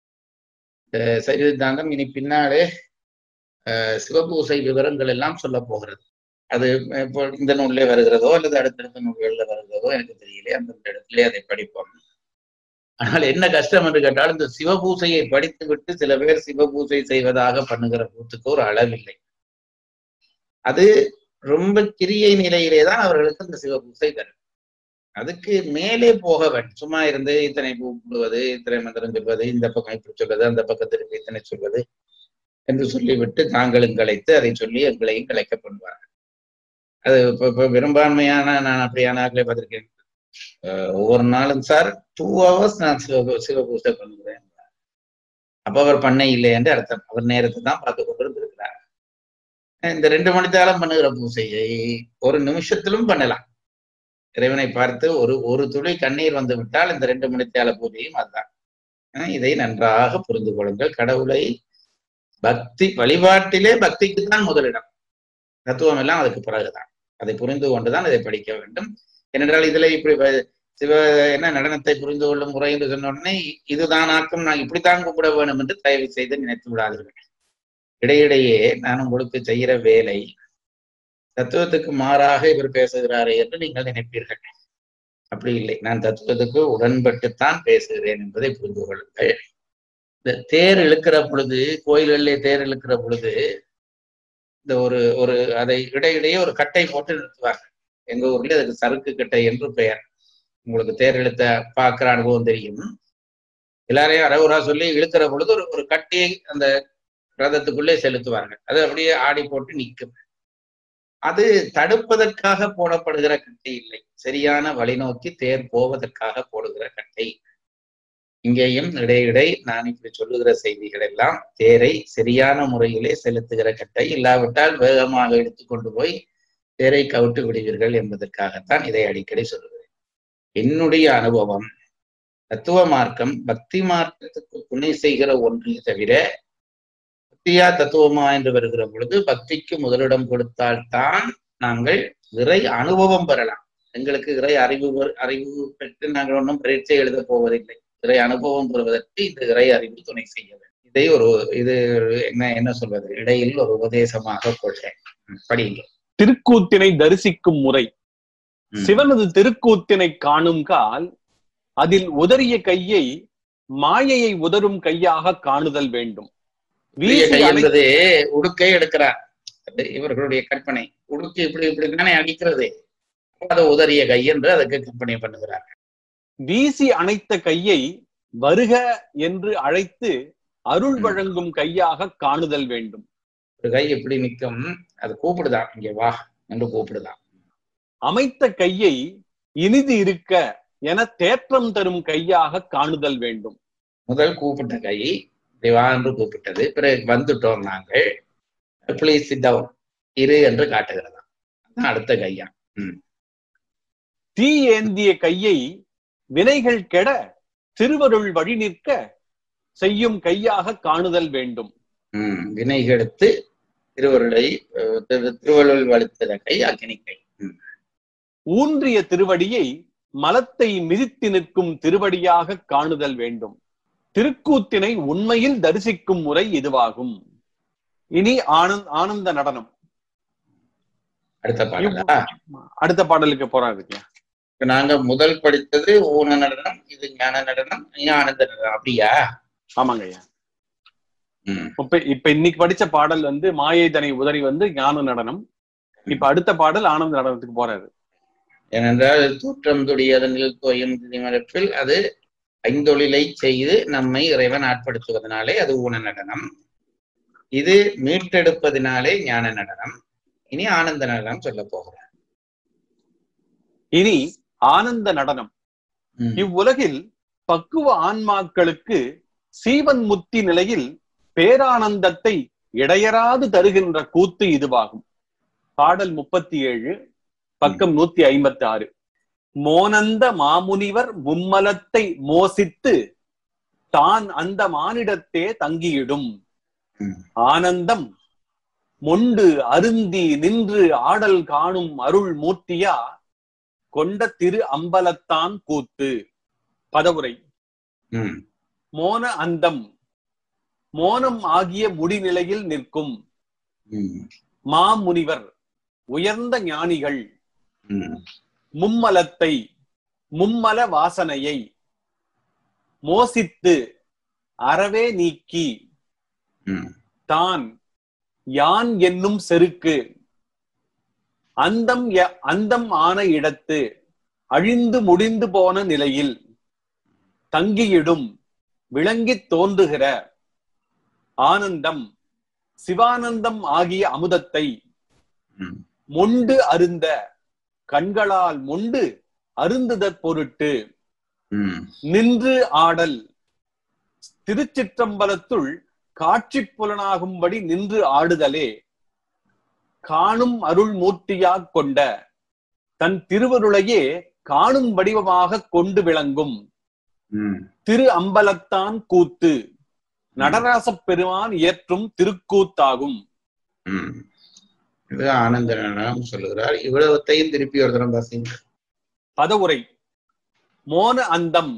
அஹ் சரிதாந்தம் இனி பின்னாலே அஹ் சிவபூசை விவரங்கள் எல்லாம் சொல்ல போகிறது அது இப்போ இந்த நூல்லே வருகிறதோ அல்லது அடுத்தடுத்த நூல்கள்ல வருகிறதோ எனக்கு தெரியல அந்தந்த இடத்திலே அதை படிப்போம் ஆனால் என்ன கஷ்டம் என்று கேட்டால் இந்த சிவபூசையை படித்து விட்டு சில பேர் சிவபூசை செய்வதாக பண்ணுகிற கூத்துக்கு ஒரு அளவில்லை அது ரொம்ப கிரியை நிலையிலே தான் அவர்களுக்கு இந்த சிவபூசை தரும் அதுக்கு மேலே போக வேண்டும் சும்மா இருந்து இத்தனை கூப்பிடுவது இத்தனை மந்திரம் சொல்வது இந்த பக்கம் இப்படி சொல்வது அந்த பக்கத்திற்கு இத்தனை சொல்வது என்று சொல்லிவிட்டு தாங்களும் கலைத்து அதை சொல்லி எங்களையும் கலைக்க பண்ணுவார்கள் அது இப்ப இப்ப பெரும்பான்மையான நான் அப்படியான ஆட்களை பார்த்திருக்கேன் அஹ் ஒவ்வொரு நாளும் சார் டூ ஹவர்ஸ் நான் சிவ சிவபூசை பண்ணுகிறேன் அப்ப அவர் பண்ண இல்லை என்று அர்த்தம் அவர் நேரத்தை தான் பார்த்து கொண்டிருந்திருக்கிறார் இந்த ரெண்டு மணி நேரம் பண்ணுகிற பூசையை ஒரு நிமிஷத்திலும் பண்ணலாம் இறைவனை பார்த்து ஒரு ஒரு துளி கண்ணீர் வந்து விட்டால் இந்த ரெண்டு மணி நேர பூஜையும் அதுதான் அஹ் இதை நன்றாக புரிந்து கொள்ளுங்கள் கடவுளை பக்தி வழிபாட்டிலே பக்திக்கு தான் முதலிடம் தத்துவம் எல்லாம் அதுக்கு பிறகுதான் அதை புரிந்து கொண்டுதான் இதை படிக்க வேண்டும் ஏனென்றால் இதுல இப்படி வ- சிவ என்ன நடனத்தை புரிந்து கொள்ளும் முறை என்று சொன்ன உடனே இதுதான் ஆக்கம் நான் இப்படித்தான் கூப்பிட வேண்டும் என்று தயவு செய்து நினைத்து விடாதீர்கள் இடையிடையே நான் உங்களுக்கு செய்கிற வேலை தத்துவத்துக்கு மாறாக இவர் பேசுகிறாரே என்று நீங்கள் நினைப்பீர்கள் அப்படி இல்லை நான் தத்துவத்துக்கு உடன்பட்டுத்தான் பேசுகிறேன் என்பதை புரிந்து கொள்ளுங்கள் இந்த தேர் இழுக்கிற பொழுது கோயில்களிலே தேர் இழுக்கிற பொழுது இந்த ஒரு ஒரு அதை இடையிடையே ஒரு கட்டை போட்டு நிறுத்துவாங்க எங்க ஊர்ல அதுக்கு சறுக்கு கட்டை என்று பெயர் உங்களுக்கு தேர் இழுத்த பார்க்கிற அனுபவம் தெரியும் எல்லாரையும் அரவுரா சொல்லி இழுக்கிற பொழுது ஒரு ஒரு கட்டியை அந்த ரதத்துக்குள்ளே செலுத்துவார்கள் அது அப்படியே ஆடி போட்டு நிற்கும் அது தடுப்பதற்காக போடப்படுகிற கட்டை இல்லை சரியான வழிநோக்கி தேர் போவதற்காக போடுகிற கட்டை இங்கேயும் இடையிடை நான் இப்படி சொல்லுகிற செய்திகள் எல்லாம் தேரை சரியான முறையிலே செலுத்துகிற கட்டை இல்லாவிட்டால் வேகமாக எடுத்துக்கொண்டு போய் தேரை கவிட்டு விடுவீர்கள் என்பதற்காகத்தான் இதை அடிக்கடி சொல்லுகிறேன் என்னுடைய அனுபவம் தத்துவ மார்க்கம் பக்தி மார்க்கத்துக்கு துணை செய்கிற ஒன்றே தவிர பக்தியா தத்துவமா என்று வருகிற பொழுது பக்திக்கு முதலிடம் கொடுத்தால்தான் நாங்கள் இறை அனுபவம் பெறலாம் எங்களுக்கு இறை அறிவு பெற- அறிவு பெற்று நாங்கள் ஒன்றும் பரீட்சை எழுத போவதில்லை இறை அனுபவம் பெறுவதற்கு இந்த இறை அறிவு துணை செய்ய வேண்டும் இதை ஒரு இது என்ன என்ன சொல்வது இடையில் ஒரு உபதேசமாக கொள்கிறேன் ம், படியுங்க திருக்கூத்தினை தரிசிக்கும் முறை ம். சிவனது திருக்கூத்தினை காணும் கால் அதில் உதறிய கையை மாயையை உதரும் கையாக காணுதல் வேண்டும் பெரிய வீசி கை அணை- என்பது உடுக்கை எடுக்கிறார் அது இவர்களுடைய கற்பனை உடுக்கு இப்படி இப்படி தானே அடிக்கிறது அது உதறிய கை என்று அதுக்கு கற்பனை பண்ணுகிறார் வீசி அணைத்த கையை வருக என்று அழைத்து அருள் ம். வழங்கும் கையாக காணுதல் வேண்டும் ஒரு கை எப்படி நிற்கும் அது கூப்பிடுதான் இங்க வா என்று கூப்பிடுதான் அமைத்த கையை இனிது இருக்க என தேற்றம் தரும் கையாக காணுதல் வேண்டும் முதல் கூப்பிட்ட கை இப்படி வா என்று கூப்பிட்டது பிறகு வந்துட்டோம் நாங்கள் ப்ளீஸ் சிட் டவுன் இரு என்று காட்டுகிறதா அதான் அடுத்த கையா தீ ஏந்திய கையை வினைகள் கெட திருவருள் வழி நிற்க செய்யும் கையாக காணுதல் வேண்டும் உம் வினை கெடுத்து திருவருளை அஹ், திரு- திருவள்ளுவர் வலுத்தத கை அக்னி கை ம். ஊன்றிய திருவடியை மலத்தை மிதித்து நிற்கும் திருவடியாக காணுதல் வேண்டும் திருக்கூத்தினை உண்மையில் தரிசிக்கும் முறை இதுவாகும் இனி ஆனந்த் ஆனந்த நடனம் அடுத்த பாடலா அடுத்த பாடலுக்கு போறாரு இப்ப நாங்க முதல் படித்தது ஊன நடனம் இது ஞான நடனம் இனி ஆனந்த நடனம் அப்படியா ஆமாங்க ஐயா ம். இப்ப இப்ப இன்னைக்கு படிச்ச பாடல் வந்து மாயை தனை உதறி வந்து ஞான நடனம் இப்ப அடுத்த பாடல் ஆனந்த நடனத்துக்கு போறாரு ஏனென்றால் தூற்றம் துடியதனில் தோயும் திணிமரப்பில் அது ஐந்தொழிலை செய்து நம்மை இறைவன் ஆட்படுத்துவதனாலே அது ஊன நடனம் இது மீட்டெடுப்பதினாலே ஞான நடனம் இனி ஆனந்த நடனம் சொல்ல போகிறோம் இனி ஆனந்த நடனம் ம். இவ்வுலகில் பக்குவ ஆன்மாக்களுக்கு சீவன் முத்தி நிலையில் பேரானந்தத்தை இடையராது தருகின்ற கூத்து இதுவாகும் பாடல் முப்பத்தி ஏழு பக்கம் நூத்தி ஐம்பத்தி ஆறு மோனந்த மாமுனிவர் மும்மலத்தை மோசித்து தான் அந்த மானிடத்தே தங்கியிடும் ம். ஆனந்தம் மொண்டு அருந்தி நின்று ஆடல் காணும் அருள் மூர்த்தியா கொண்ட திரு அம்பலத்தான் கூத்து பதவுரை ம். மோன அந்தம் மோனம் ஆகிய முடிநிலையில் நிற்கும் ம். மாமுனிவர் உயர்ந்த ஞானிகள் ம். மும்மலத்தை மும்மல வாசனையை மோசித்து அறவே நீக்கி ம். தான் யான் என்னும் செருக்கு அந்தம் ய- அந்தம் ஆன இடத்து அழிந்து முடிந்து போன நிலையில் தங்கியிடும் விளங்கித் தோன்றுகிற ஆனந்தம் சிவானந்தம் ஆகிய அமுதத்தை ம். மொண்டு அருந்த கண்களால் மொண்டு அருந்துதற் பொருட்டு ம். நின்று ஆடல் திருச்சிற்றம்பலத்துள் காட்சி புலனாகும்படி நின்று ஆடுதலே காணும் அருள் மூர்த்தியாக் கொண்ட தன் திருவருளையே காணும் வடிவமாக கொண்டு விளங்கும் ம். திரு அம்பலத்தான் கூத்து நடராசப் பெருமான் இயற்றும் திருக்கூத்தாகும் ம். இது ஆனந்த நடனம் சொல்லுகிறார் இவ்வளவத்தையும் திருப்பி ஒரு தரம் வாசிங்க பதவுரை மோன அந்தம்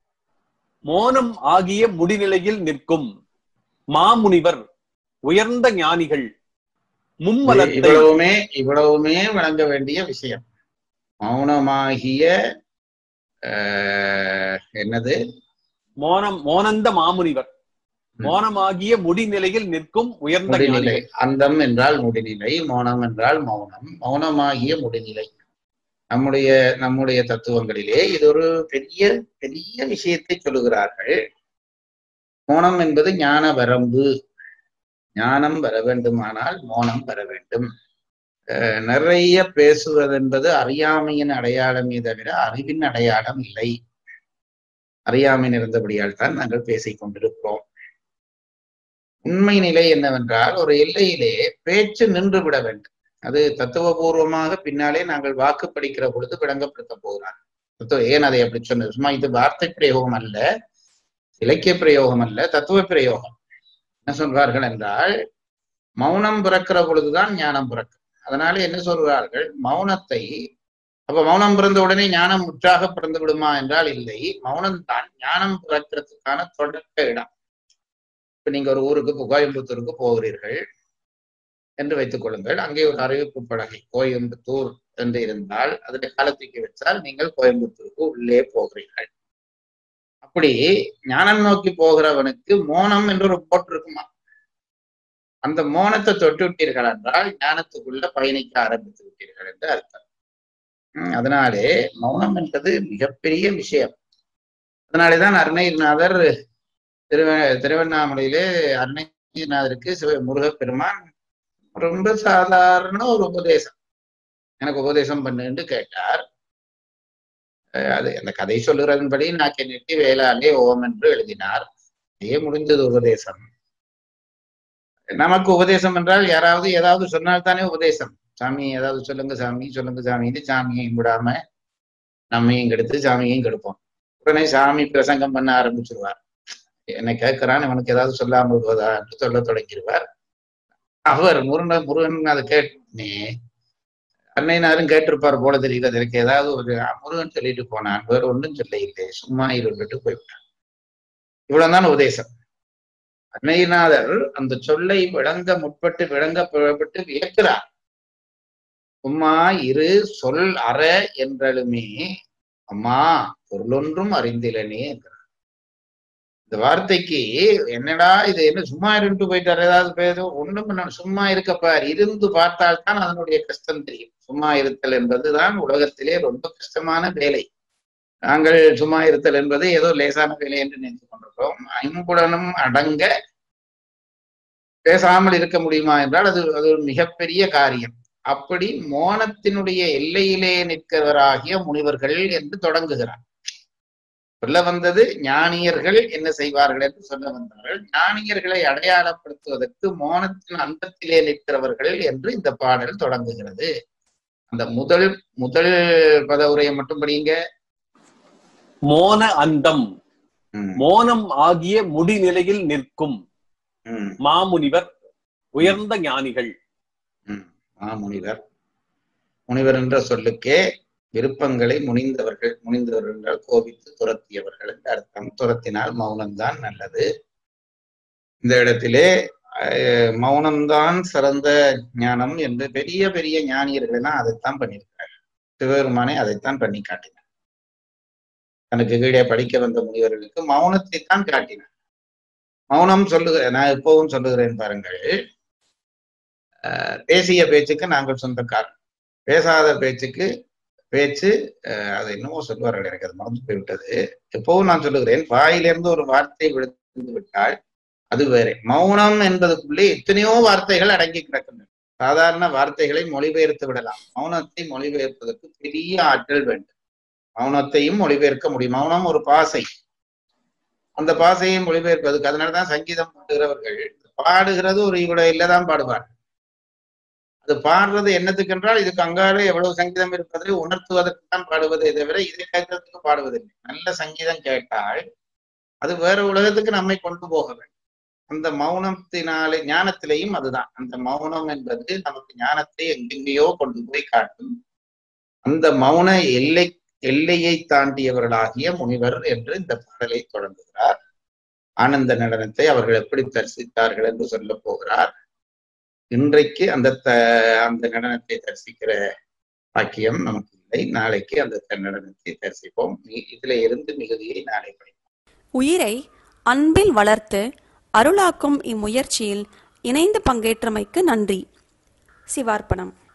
மோனம் ஆகிய முடிநிலையில் நிற்கும் மாமுனிவர் உயர்ந்த ஞானிகள் மும்மலத்தை இவ்வளவுமே இவ்வளவுமே வழங்க வேண்டிய விஷயம் மௌனமாகிய ஆஹ், என்னது மோனம் மோனந்த மாமுனிவர் மோனமாகிய முடிநிலையில் நிற்கும் உயர்ந்த முடிநிலை ஞானிகள் அந்தம் என்றால் முடிநிலை மௌனம் என்றால் மௌனம் மௌனமாகிய முடிநிலை நம்முடைய நம்முடைய தத்துவங்களிலே இது ஒரு பெரிய பெரிய விஷயத்தை சொல்லுகிறார்கள் மௌனம் என்பது ஞான வரம்பு ஞானம் வர வேண்டுமானால் மௌனம் வர வேண்டும் அஹ் நிறைய பேசுவது என்பது அறியாமையின் அடையாளமே தவிர அறிவின் அடையாளம் இல்லை அறியாமை இருந்தபடியால் தான் நாங்கள் பேசிக் கொண்டிருக்கிறோம் உண்மை நிலை என்னவென்றால் ஒரு எல்லையிலே பேச்சு நின்று விட வேண்டும் அது தத்துவபூர்வமாக பின்னாலே நாங்கள் வாக்கு படிக்கிற பொழுது விளங்கப்படுத்த போகிறார் தத்துவ ஏன் அதை அப்படி சொன்னது சும்மா இது வார்த்தை பிரயோகம் அல்ல இலக்கிய பிரயோகம் அல்ல தத்துவ பிரயோகம் என்ன சொல்வார்கள் என்றால் மௌனம் பிறக்கிற பொழுதுதான் ஞானம் பிறக்கும் அதனால என்ன சொல்கிறார்கள் மௌனத்தை அப்ப மௌனம் பிறந்த உடனே ஞானம் முற்றாக பிறந்து விடுமா என்றால் இல்லை மௌனம் தான் ஞானம் பிறக்கிறதுக்கான தொடக்க இடம் இப்ப நீங்க ஒரு ஊருக்கு இப்போ கோயம்புத்தூருக்கு போகிறீர்கள் என்று வைத்துக் கொள்ளுங்கள் அங்கே ஒரு அறிவிப்பு பலகை கோயம்புத்தூர் என்று இருந்தால் அதில் காலத்துக்கு வச்சால் நீங்கள் கோயம்புத்தூருக்கு உள்ளே போகிறீர்கள் அப்படி ஞானம் நோக்கி போகிறவனுக்கு மோனம் என்று ஒரு போட்டு இருக்குமா அந்த மோனத்தை தொட்டு விட்டீர்கள் என்றால் ஞானத்துக்குள்ள பயணிக்க ஆரம்பித்து விட்டீர்கள் என்று அர்த்தம் உம் அதனாலே மௌனம் என்பது மிகப்பெரிய விஷயம் அதனாலேதான் அருணகிரிநாதர் திருவ திருவண்ணாமலையிலே அருணகிரிநாதருக்கு சிவ முருகப்பெருமான் ரொம்ப சாதாரண ஒரு உபதேசம் எனக்கு உபதேசம் பண்ணுன்னு கேட்டார் அஹ் அது அந்த கதை சொல்லுறதன்படி நாக்கை நெட்டி வேளாலே ஓம் என்று எழுதினார் அதே முடிந்தது உபதேசம் நமக்கு உபதேசம் என்றால் யாராவது ஏதாவது சொன்னால் தானே உபதேசம் சாமி ஏதாவது சொல்லுங்க சாமி சொல்லுங்க சாமின்னு சாமியையும் விடாம நம்மையும் கெடுத்து சாமியையும் கெடுப்போம் உடனே சாமி பிரசங்கம் பண்ண ஆரம்பிச்சிருவார் என்ன கேட்கிறான் இவனுக்கு ஏதாவது சொல்லாமல் இருப்பதா என்று சொல்ல தொடங்கிடுவார் அவர் முருகன் முருகன் அதை கேட்டே அன்னைனாரும் கேட்டிருப்பார் போல தெரியல எனக்கு ஏதாவது ஒரு முருகன் சொல்லிட்டு போனான் வேற ஒன்றும் சொல்ல இல்லை சும்மா இருந்துட்டு போய்விட்டான் இவ்வளவுதான் உபதேசம் அன்னையநாதர் அந்த சொல்லை விளங்க முற்பட்டு விளங்க புறப்பட்டு வியக்கிறார் உம்மா இரு சொல் அற என்றலுமே அம்மா பொருளொன்றும் அறிந்திலனே என்கிறார் இந்த வார்த்தைக்கு என்னடா இது என்ன சும்மா இருந்து போயிட்டாரு ஏதாவது பேரு ஒண்ணும் பண்ண சும்மா இருக்கப்பார் இருந்து பார்த்தால்தான் அதனுடைய கஷ்டம் தெரியும் சும்மா இருத்தல் என்பதுதான் உலகத்திலே ரொம்ப கஷ்டமான வேலை நாங்கள் சும்மா இருத்தல் என்பது ஏதோ லேசான வேலை என்று நினைத்து கொண்டிருக்கிறோம் ஐம்புலனும் அடங்க பேசாமல் இருக்க முடியுமா என்றால் அது அது ஒரு மிகப்பெரிய காரியம் அப்படி மோனத்தினுடைய எல்லையிலே நிற்கிறவராகிய முனிவர்கள் என்று தொடங்குகிறார் சொல்ல வந்தது ஞானியர்கள் என்ன செய்வார்கள் என்று சொல்ல வந்தார்கள் ஞானியர்களை அடையாளப்படுத்துவதற்கு மோனத்தின் அந்தத்திலே நிற்கிறவர்கள் என்று இந்த பாடல் தொடங்குகிறது அந்த முதல் முதல் பத உரையை மட்டும் படிங்க மோன அந்தம் ம், மோனம் ஆகிய முடிநிலையில் நிற்கும் ம், மாமுனிவர் உயர்ந்த ஞானிகள் ம். மாமுனிவர் முனிவர் என்ற சொல்லுக்கே விருப்பங்களை முனிந்தவர்கள் முனிந்தவர்கள் என்றால் கோபித்து துரத்தியவர்கள் என்று அர்த்தம் துரத்தினால் மௌனம்தான் நல்லது இந்த இடத்திலே அஹ், மௌனம்தான் சிறந்த ஞானம் என்று பெரிய பெரிய ஞானியர்கள் எல்லாம் அதைத்தான் பண்ணியிருக்கிறார் சிவபெருமானே அதைத்தான் பண்ணி காட்டினார் தனக்கு கீழே படிக்க வந்த முனிவர்களுக்கு மௌனத்தை தான் காட்டினார் மௌனம் சொல்லுக நான் இப்பவும் சொல்லுகிறேன் பாருங்கள் அஹ், பேசிய பேச்சுக்கு நாங்கள் சொந்தக்காரன் பேசாத பேச்சுக்கு பேச்சு அஹ், அது என்னமோ சொல்லுவார்கள் எனக்கு அது மறந்து போய்விட்டது எப்பவும் நான் சொல்லுகிறேன் வாயிலிருந்து ஒரு வார்த்தை விழுந்து விட்டால் அது வேற மௌனம் என்பதுக்குள்ளே எத்தனையோ வார்த்தைகள் அடங்கி கிடக்கின்றன சாதாரண வார்த்தைகளை மொழிபெயர்த்து விடலாம் மௌனத்தை மொழிபெயர்ப்பதற்கு பெரிய ஆற்றல் வேண்டும் மௌனத்தையும் மொழிபெயர்க்க முடியும் மௌனம் ஒரு பாசை அந்த பாசையை மொழிபெயர்ப்பதுக்கு அதனாலதான் சங்கீதம் பாடுகிறவர்கள் பாடுகிறது ஒரு இவ்வளவு இல்லதான் பாடுவார் அது பாடுறது என்னத்துக்கு என்றால் இதுக்கு அங்காறு எவ்வளவு சங்கீதம் இருப்பதை உணர்த்துவதற்கு தான் பாடுவதே தவிர இதை கேட்கறதுக்கு பாடுவதில்லை நல்ல சங்கீதம் கேட்டால் அது வேற உலகத்துக்கு நம்மை கொண்டு போக வேண்டும் அந்த மௌனத்தினாலே ஞானத்திலேயும் அதுதான் அந்த மௌனம் என்பது நமக்கு ஞானத்தை எங்கெங்கேயோ கொண்டு போய் காட்டும் அந்த மௌன எல்லை எல்லையை தாண்டியவர்களாகிய முனிவர் என்று இந்த பாடலை தொடங்குகிறார் ஆனந்த நடனத்தை அவர்கள் எப்படி தரிசித்தார்கள் என்று சொல்ல போகிறார் இன்றைக்கு அந்த த அந்த நடனத்தை தரிசிக்கிற பாக்கியம் நமக்கு இல்லை நாளைக்கு அந்த த- நடனத்தை தரிசிப்போம் இ- இதுல இருந்து மிகுதியை நாளை படிப்போம் உயிரை அன்பில் வளர்த்து அருளாக்கும் இம்முயற்சியில் இணைந்து பங்கேற்றமைக்கு நன்றி சிவார்ப்பணம்